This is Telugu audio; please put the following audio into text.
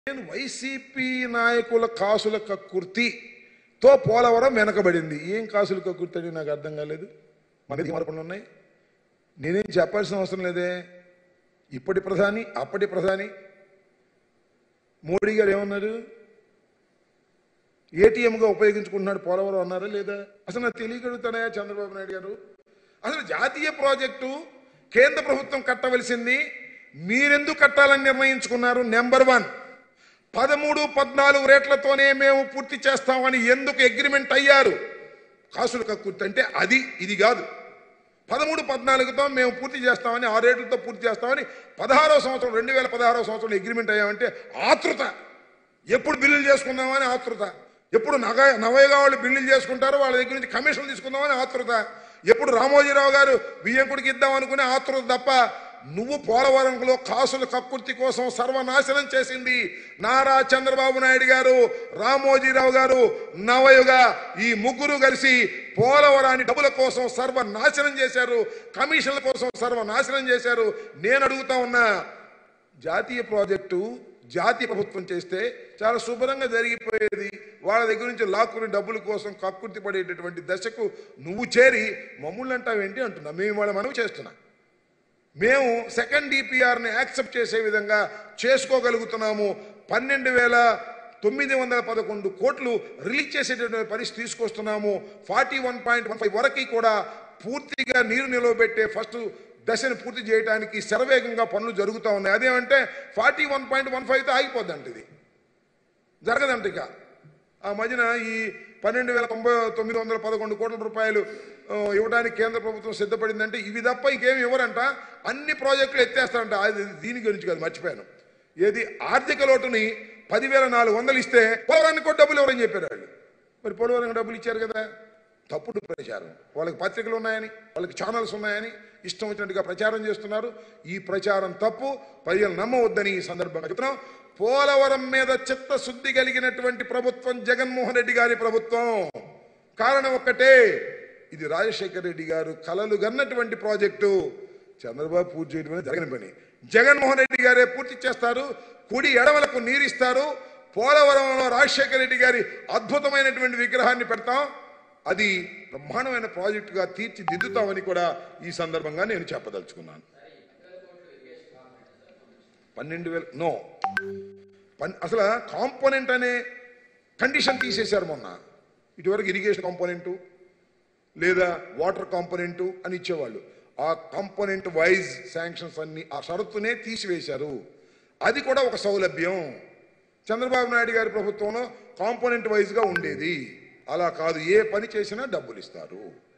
నేను వైసీపీ నాయకుల కాసుల కక్కుర్తితో పోలవరం వెనకబడింది ఏం కాసుల కక్కుర్తి అని నాకు అర్థం కాలేదు మనకి మార్పులు ఉన్నాయి నేనేం చెప్పాల్సిన అవసరం లేదే ఇప్పటి ప్రధాని అప్పటి ప్రధాని మోడీ గారు ఏమన్నారు ఏటీఎంగా ఉపయోగించుకుంటున్నాడు పోలవరం అన్నారా లేదా అసలు నాకు తెలియగలుగుతానయా చంద్రబాబు నాయుడు గారు అసలు జాతీయ ప్రాజెక్టు కేంద్ర ప్రభుత్వం కట్టవలసింది మీరెందుకు కట్టాలని నిర్ణయించుకున్నారు నెంబర్ వన్ పదమూడు పద్నాలుగు రేట్లతోనే మేము పూర్తి చేస్తామని ఎందుకు అగ్రిమెంట్ అయ్యారు కాసులు కక్కుర్తి అంటే అది ఇది కాదు పదమూడు పద్నాలుగుతో మేము పూర్తి చేస్తామని ఆ రేట్లతో పూర్తి చేస్తామని పదహారో సంవత్సరం రెండు వేల పదహారో సంవత్సరంలో అగ్రిమెంట్ అయ్యామంటే ఆతృత ఎప్పుడు బిల్లులు చేసుకుందామని ఆతృత ఎప్పుడు నగ నవయగా వాళ్ళు బిల్లులు చేసుకుంటారో వాళ్ళ దగ్గర నుంచి కమిషన్ తీసుకుందామని ఆతృత ఎప్పుడు రామోజీరావు గారు బియ్యంకుడికి ఇద్దాం అనుకునే ఆతృత తప్ప నువ్వు పోలవరంలో కాసుల కక్కుర్తి కోసం సర్వనాశనం చేసింది నారా చంద్రబాబు నాయుడు గారు రామోజీరావు గారు నవయుగ ఈ ముగ్గురు కలిసి పోలవరాన్ని డబ్బుల కోసం సర్వనాశనం చేశారు కమిషన్ల కోసం సర్వనాశనం చేశారు నేను అడుగుతా ఉన్నా జాతీయ ప్రాజెక్టు జాతీయ ప్రభుత్వం చేస్తే చాలా శుభ్రంగా జరిగిపోయేది వాళ్ళ దగ్గర నుంచి లాక్కుని డబ్బుల కోసం కక్కుర్తి పడేటటువంటి దశకు నువ్వు చేరి మమ్మల్ని అంటావేంటి అంటున్నా మేము వాళ్ళ మనవి చేస్తున్నా మేము సెకండ్ డిపిఆర్ని యాక్సెప్ట్ చేసే విధంగా చేసుకోగలుగుతున్నాము పన్నెండు వేల తొమ్మిది వందల పదకొండు కోట్లు రిలీజ్ చేసేటటువంటి పరిస్థితి తీసుకొస్తున్నాము forty one point one five వరకు కూడా పూర్తిగా నీరు నిలవబెట్టే ఫస్ట్ దశను పూర్తి చేయడానికి శరవేగంగా పనులు జరుగుతూ ఉన్నాయి అదేమంటే ఫార్టీ వన్ పాయింట్ వన్ ఫైవ్తో ఆగిపోద్దంట ఇది జరగదంట ఇక ఆ మధ్యన ఈ పన్నెండు వేల తొంభై తొమ్మిది వందల పదకొండు కోట్ల రూపాయలు ఆ, ఇవ్వడానికి కేంద్ర ప్రభుత్వం సిద్ధపడిందంటే ఇవి తప్ప ఇంకేమి ఇవ్వరంట అన్ని ప్రాజెక్టులు ఎత్తేస్తారంట అది దీని గురించి కాదు మర్చిపోయాను ఏది ఆర్థిక లోటుని పదివేల నాలుగు వందలు ఇస్తే పోలవరానికి కూడా డబ్బులు ఎవరని చెప్పారు వాళ్ళు మరి పోలవరానికి డబ్బులు ఇచ్చారు కదా తప్పుడు ప్రచారం వాళ్ళకి పత్రికలు ఉన్నాయని వాళ్ళకి ఛానల్స్ ఉన్నాయని ఇష్టం వచ్చినట్టుగా ప్రచారం చేస్తున్నారు ఈ ప్రచారం తప్పు ప్రజలు నమ్మవద్దని ఈ సందర్భంగా చెప్తున్నాం పోలవరం మీద చిత్తశుద్ధి కలిగినటువంటి ప్రభుత్వం జగన్మోహన్ రెడ్డి గారి ప్రభుత్వం కారణం ఒక్కటే ఇది రాజశేఖర రెడ్డి గారు కలలు గన్నటువంటి ప్రాజెక్టు చంద్రబాబు పూర్తి చేయడం అనేది జరగని పని జగన్మోహన్ రెడ్డి గారే పూర్తి చేస్తారు కుడి ఎడవలకు నీరిస్తారు పోలవరంలో రాజశేఖర రెడ్డి గారి అద్భుతమైనటువంటి విగ్రహాన్ని పెడతాం అది బ్రహ్మాండమైన ప్రాజెక్టుగా తీర్చిదిద్దుతామని కూడా ఈ సందర్భంగా నేను చెప్పదలుచుకున్నాను పన్నెండు వేల నో పన్ అసలు కాంపోనెంట్ అనే కండిషన్ తీసేశారు మొన్న ఇటువరకు ఇరిగేషన్ కాంపోనెంటు లేదా వాటర్ కాంపోనెంటు అని ఇచ్చేవాళ్ళు ఆ కాంపోనెంట్ వైజ్ శాంక్షన్స్ అన్ని ఆ షరతునే తీసివేశారు అది కూడా ఒక సౌలభ్యం చంద్రబాబు నాయుడు గారి ప్రభుత్వంలో కాంపోనెంట్ వైజ్గా ఉండేది అలా కాదు ఏ పని చేసినా డబ్బులు ఇస్తారు